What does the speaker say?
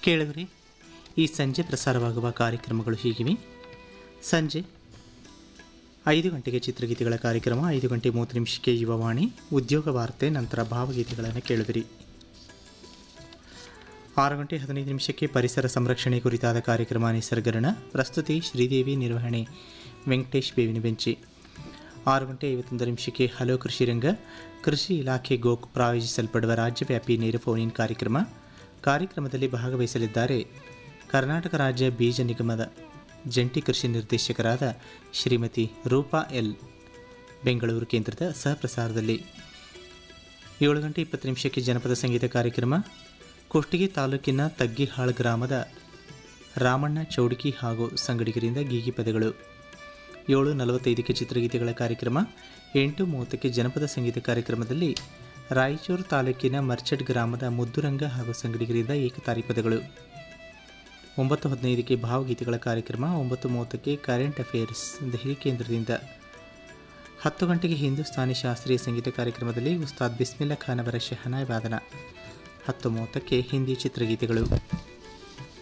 ಕೇಳಿದ್ರಿ ಈ ಸಂಜೆ ಪ್ರಸಾರವಾಗುವ ಕಾರ್ಯಕ್ರಮಗಳು ಹೀಗಿವೆ ಸಂಜೆ ಐದು ಗಂಟೆಗೆ ಚಿತ್ರಗೀತೆಗಳ ಕಾರ್ಯಕ್ರಮ ಐದು ಗಂಟೆ ಮೂವತ್ತು ನಿಮಿಷಕ್ಕೆ ಯುವವಾಣಿ ಉದ್ಯೋಗ ವಾರ್ತೆ ನಂತರ ಭಾವಗೀತೆಗಳನ್ನು ಕೇಳಿದಿರಿ ಆರು ಗಂಟೆ ಹದಿನೈದು ನಿಮಿಷಕ್ಕೆ ಪರಿಸರ ಸಂರಕ್ಷಣೆ ಕುರಿತಾದ ಕಾರ್ಯಕ್ರಮ ನಿಸರ್ಗರಣ ಪ್ರಸ್ತುತಿ ಶ್ರೀದೇವಿ ನಿರ್ವಹಣೆ ವೆಂಕಟೇಶ್ ಬೇವಿನ ಬೆಂಚಿ ಆರು ಗಂಟೆ ಐವತ್ತೊಂದು ನಿಮಿಷಕ್ಕೆ ಹಲೋ ಕೃಷಿ ರಂಗ ಕೃಷಿ ಇಲಾಖೆ ಗೋಕ್ ಪ್ರಾಯೋಜಿಸಲ್ಪಡುವ ರಾಜ್ಯವ್ಯಾಪಿ ನೇರ ಫೋನ್ ಇನ್ ಕಾರ್ಯಕ್ರಮ ಕಾರ್ಯಕ್ರಮದಲ್ಲಿ ಭಾಗವಹಿಸಲಿದ್ದಾರೆ ಕರ್ನಾಟಕ ರಾಜ್ಯ ಬೀಜ ನಿಗಮದ ಜಂಟಿ ಕೃಷಿ ನಿರ್ದೇಶಕರಾದ ಶ್ರೀಮತಿ ರೂಪಾ ಎಲ್ ಬೆಂಗಳೂರು ಕೇಂದ್ರದ ಸಹಪ್ರಸಾರದಲ್ಲಿ ಏಳು ಗಂಟೆ ಇಪ್ಪತ್ತು ನಿಮಿಷಕ್ಕೆ ಜನಪದ ಸಂಗೀತ ಕಾರ್ಯಕ್ರಮ ಕುಷ್ಟಗಿ ತಾಲೂಕಿನ ತಗ್ಗಿಹಾಳ್ ಗ್ರಾಮದ ರಾಮಣ್ಣ ಚೌಡಿಕಿ ಹಾಗೂ ಸಂಗಡಿಗರಿಂದ ಗೀಗಿ ಪದಗಳು ಏಳು ನಲವತ್ತೈದಕ್ಕೆ ಚಿತ್ರಗೀತೆಗಳ ಕಾರ್ಯಕ್ರಮ ಎಂಟು ಮೂವತ್ತಕ್ಕೆ ಜನಪದ ಸಂಗೀತ ಕಾರ್ಯಕ್ರಮದಲ್ಲಿ ರಾಯಚೂರು ತಾಲೂಕಿನ ಮರ್ಚಡ್ ಗ್ರಾಮದ ಮುದ್ದುರಂಗ ಹಾಗೂ ಸಂಗಡಿಗರಿಂದ ಏಕತಾರಿ ಪದಗಳು ಒಂಬತ್ತು ಹದಿನೈದಕ್ಕೆ ಭಾವಗೀತೆಗಳ ಕಾರ್ಯಕ್ರಮ ಒಂಬತ್ತು ಮೂವತ್ತಕ್ಕೆ ಕರೆಂಟ್ ಅಫೇರ್ಸ್ ದೆಹಲಿ ಕೇಂದ್ರದಿಂದ ಹತ್ತು ಗಂಟೆಗೆ ಹಿಂದೂಸ್ತಾನಿ ಶಾಸ್ತ್ರೀಯ ಸಂಗೀತ ಕಾರ್ಯಕ್ರಮದಲ್ಲಿ ಉಸ್ತಾದ್ ಬಿಸ್ಮಿಲ್ಲಾ ಖಾನ್ ಅವರ ಶಹನಾಯ್ ವಾದನ ಹತ್ತು ಮೂವತ್ತಕ್ಕೆ ಹಿಂದಿ ಚಿತ್ರಗೀತೆಗಳು